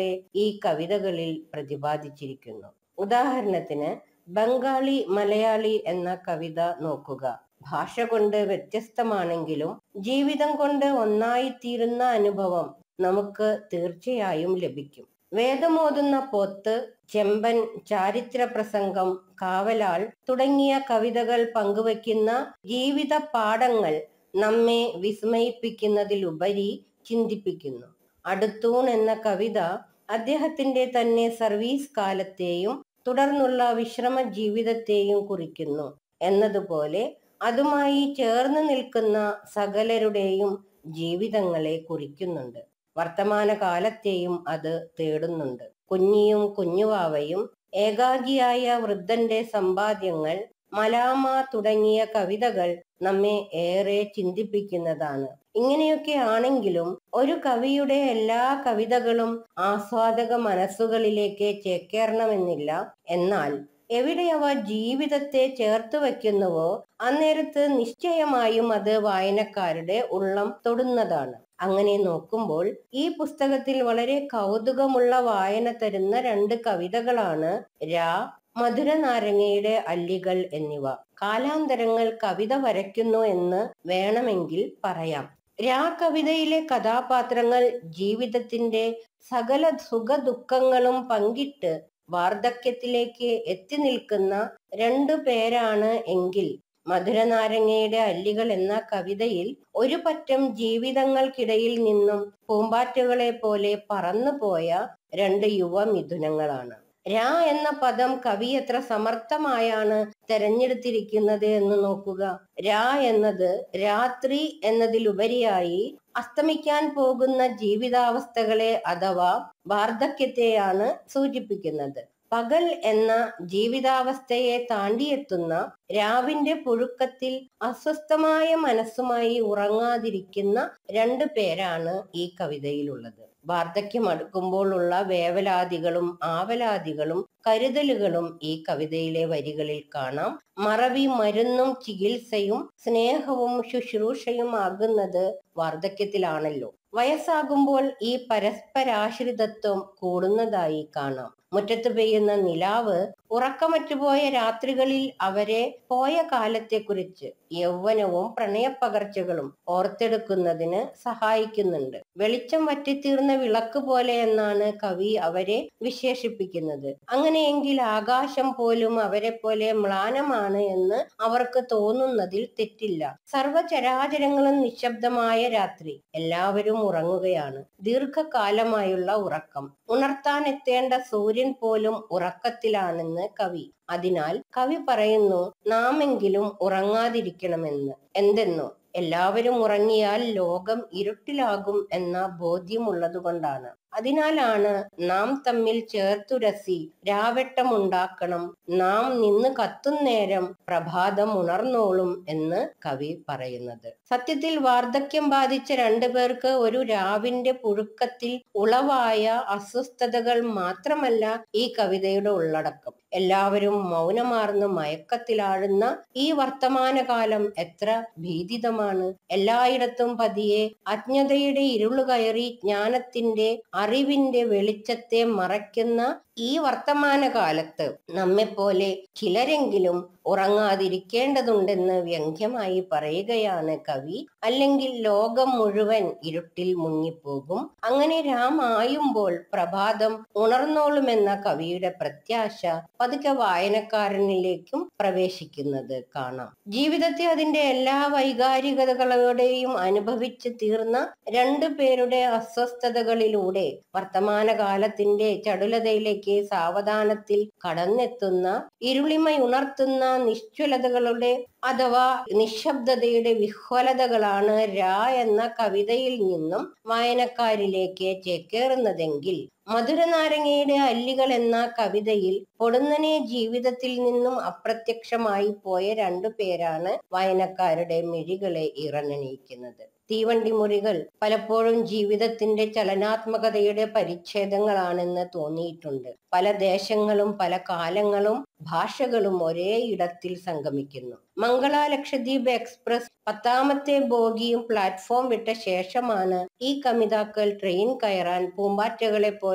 വരെ ഈ കവിതകളിൽ പ്രതിപാദിച്ചിരിക്കുന്നു ഉദാഹരണത്തിന് ബംഗാളി മലയാളി എന്ന കവിത നോക്കുക ഭാഷ കൊണ്ട് വ്യത്യസ്തമാണെങ്കിലും ജീവിതം കൊണ്ട് ഒന്നായിത്തീരുന്ന അനുഭവം നമുക്ക് തീർച്ചയായും ലഭിക്കും വേദമോതുന്ന പോത്ത് ചെമ്പൻ ചാരിത്ര പ്രസംഗം കാവലാൾ തുടങ്ങിയ കവിതകൾ പങ്കുവയ്ക്കുന്ന ജീവിത പാഠങ്ങൾ നമ്മെ വിസ്മയിപ്പിക്കുന്നതിലുപരി ചിന്തിപ്പിക്കുന്നു അടുത്തൂൺ എന്ന കവിത അദ്ദേഹത്തിന്റെ തന്നെ സർവീസ് കാലത്തെയും തുടർന്നുള്ള വിശ്രമ ജീവിതത്തെയും കുറിക്കുന്നു എന്നതുപോലെ അതുമായി ചേർന്ന് നിൽക്കുന്ന സകലരുടെയും ജീവിതങ്ങളെ കുറിക്കുന്നുണ്ട് വർത്തമാന കാലത്തെയും അത് തേടുന്നുണ്ട് കുഞ്ഞിയും കുഞ്ഞുവാവയും ഏകാഗിയായ വൃദ്ധന്റെ സമ്പാദ്യങ്ങൾ മലാമ തുടങ്ങിയ കവിതകൾ നമ്മെ ഏറെ ചിന്തിപ്പിക്കുന്നതാണ് ഇങ്ങനെയൊക്കെ ആണെങ്കിലും ഒരു കവിയുടെ എല്ലാ കവിതകളും ആസ്വാദക മനസ്സുകളിലേക്ക് ചേക്കേറണമെന്നില്ല എന്നാൽ എവിടെ അവ ജീവിതത്തെ ചേർത്ത് വയ്ക്കുന്നുവോ അന്നേരത്ത് നിശ്ചയമായും അത് വായനക്കാരുടെ ഉള്ളം തൊടുന്നതാണ് അങ്ങനെ നോക്കുമ്പോൾ ഈ പുസ്തകത്തിൽ വളരെ കൗതുകമുള്ള വായന തരുന്ന രണ്ട് കവിതകളാണ് രാ മധുരനാരങ്ങയുടെ അല്ലികൾ എന്നിവ കാലാന്തരങ്ങൾ കവിത വരയ്ക്കുന്നു എന്ന് വേണമെങ്കിൽ പറയാം രാ കവിതയിലെ കഥാപാത്രങ്ങൾ ജീവിതത്തിന്റെ സകല സുഖ ദുഃഖങ്ങളും പങ്കിട്ട് വാർദ്ധക്യത്തിലേക്ക് എത്തി നിൽക്കുന്ന രണ്ടു പേരാണ് എങ്കിൽ മധുരനാരങ്ങയുടെ അല്ലികൾ എന്ന കവിതയിൽ ഒരു പറ്റം ജീവിതങ്ങൾക്കിടയിൽ നിന്നും പൂമ്പാറ്റകളെ പോലെ പറന്നുപോയ രണ്ട് യുവ മിഥുനങ്ങളാണ് രാ എന്ന പദം കവി എത്ര സമർത്ഥമായാണ് തെരഞ്ഞെടുത്തിരിക്കുന്നത് എന്ന് നോക്കുക രാ എന്നത് രാത്രി എന്നതിലുപരിയായി അസ്തമിക്കാൻ പോകുന്ന ജീവിതാവസ്ഥകളെ അഥവാ വാർദ്ധക്യത്തെയാണ് സൂചിപ്പിക്കുന്നത് പകൽ എന്ന ജീവിതാവസ്ഥയെ താണ്ടിയെത്തുന്ന രാവിന്റെ പുഴുക്കത്തിൽ അസ്വസ്ഥമായ മനസ്സുമായി ഉറങ്ങാതിരിക്കുന്ന രണ്ടു പേരാണ് ഈ കവിതയിലുള്ളത് വാർദ്ധക്യം അടുക്കുമ്പോഴുള്ള വേവലാതികളും ആവലാതികളും കരുതലുകളും ഈ കവിതയിലെ വരികളിൽ കാണാം മറവി മരുന്നും ചികിത്സയും സ്നേഹവും ശുശ്രൂഷയും ആകുന്നത് വാർദ്ധക്യത്തിലാണല്ലോ വയസ്സാകുമ്പോൾ ഈ പരസ്പരാശ്രിതത്വം കൂടുന്നതായി കാണാം മുറ്റത്ത് പെയ്യുന്ന നിലാവ് ഉറക്കമറ്റുപോയ രാത്രികളിൽ അവരെ പോയ കാലത്തെക്കുറിച്ച് യൗവനവും പ്രണയപ്പകർച്ചകളും ഓർത്തെടുക്കുന്നതിന് സഹായിക്കുന്നുണ്ട് വെളിച്ചം വറ്റിത്തീർന്ന വിളക്ക് പോലെ എന്നാണ് കവി അവരെ വിശേഷിപ്പിക്കുന്നത് അങ്ങനെയെങ്കിൽ ആകാശം പോലും അവരെ പോലെ മ്ലാനമാണ് എന്ന് അവർക്ക് തോന്നുന്നതിൽ തെറ്റില്ല സർവചരാചരങ്ങളും നിശബ്ദമായ രാത്രി എല്ലാവരും ഉറങ്ങുകയാണ് ദീർഘകാലമായുള്ള ഉറക്കം ഉണർത്താൻ എത്തേണ്ട സൂര്യൻ പോലും ഉറക്കത്തിലാണെന്ന് കവി അതിനാൽ കവി പറയുന്നു നാമെങ്കിലും ഉറങ്ങാതിരിക്കണമെന്ന് എന്തെന്നോ എല്ലാവരും ഉറങ്ങിയാൽ ലോകം ഇരുട്ടിലാകും എന്ന ബോധ്യമുള്ളതുകൊണ്ടാണ് അതിനാലാണ് നാം തമ്മിൽ ചേർത്തുരസി രാവെട്ടമുണ്ടാക്കണം നാം നിന്ന് കത്തുന്നേരം പ്രഭാതം ഉണർന്നോളും എന്ന് കവി പറയുന്നത് സത്യത്തിൽ വാർദ്ധക്യം ബാധിച്ച രണ്ടു പേർക്ക് ഒരു രാവിന്റെ പുഴുക്കത്തിൽ ഉളവായ അസ്വസ്ഥതകൾ മാത്രമല്ല ഈ കവിതയുടെ ഉള്ളടക്കം എല്ലാവരും മൗനമാർന്ന് മയക്കത്തിലാഴുന്ന ഈ വർത്തമാനകാലം എത്ര ഭീതിതമാണ് എല്ലായിടത്തും പതിയെ അജ്ഞതയുടെ ഇരുളു കയറി ജ്ഞാനത്തിന്റെ അറിവിന്റെ വെളിച്ചത്തെ മറയ്ക്കുന്ന ഈ വർത്തമാനകാലത്ത് നമ്മെപ്പോലെ ചിലരെങ്കിലും ഉറങ്ങാതിരിക്കേണ്ടതുണ്ടെന്ന് വ്യംഗ്യമായി പറയുകയാണ് കവി അല്ലെങ്കിൽ ലോകം മുഴുവൻ ഇരുട്ടിൽ മുങ്ങിപ്പോകും അങ്ങനെ രാം ആയുമ്പോൾ പ്രഭാതം ഉണർന്നോളുമെന്ന കവിയുടെ പ്രത്യാശ പതുക്കെ വായനക്കാരനിലേക്കും പ്രവേശിക്കുന്നത് കാണാം ജീവിതത്തെ അതിന്റെ എല്ലാ വൈകാരികതകളോടെയും അനുഭവിച്ച് തീർന്ന രണ്ടു പേരുടെ അസ്വസ്ഥതകളിലൂടെ വർത്തമാനകാലത്തിന്റെ ചടുലതയിലേക്ക് സാവധാനത്തിൽ കടന്നെത്തുന്ന ഇരുളിമയുണർത്തുന്ന നിശ്ചലതകളുടെ അഥവാ നിശബ്ദതയുടെ വിഹ്വലതകളാണ് രാ എന്ന കവിതയിൽ നിന്നും വായനക്കാരിലേക്ക് ചേക്കേറുന്നതെങ്കിൽ മധുരനാരങ്ങയുടെ അല്ലികൾ എന്ന കവിതയിൽ പൊടുന്നനെ ജീവിതത്തിൽ നിന്നും അപ്രത്യക്ഷമായി പോയ രണ്ടു പേരാണ് വായനക്കാരുടെ മിഴികളെ ഇറങ്ങണിയിക്കുന്നത് തീവണ്ടി മുറികൾ പലപ്പോഴും ജീവിതത്തിന്റെ ചലനാത്മകതയുടെ പരിച്ഛേദങ്ങളാണെന്ന് തോന്നിയിട്ടുണ്ട് പല ദേശങ്ങളും പല കാലങ്ങളും ഭാഷകളും ഒരേ ഇടത്തിൽ സംഗമിക്കുന്നു മംഗള ലക്ഷദ്വീപ് എക്സ്പ്രസ് പത്താമത്തെ ബോഗിയും പ്ലാറ്റ്ഫോം വിട്ട ശേഷമാണ് ഈ കമിതാക്കൾ ട്രെയിൻ കയറാൻ പൂമ്പാറ്റകളെ പോലെ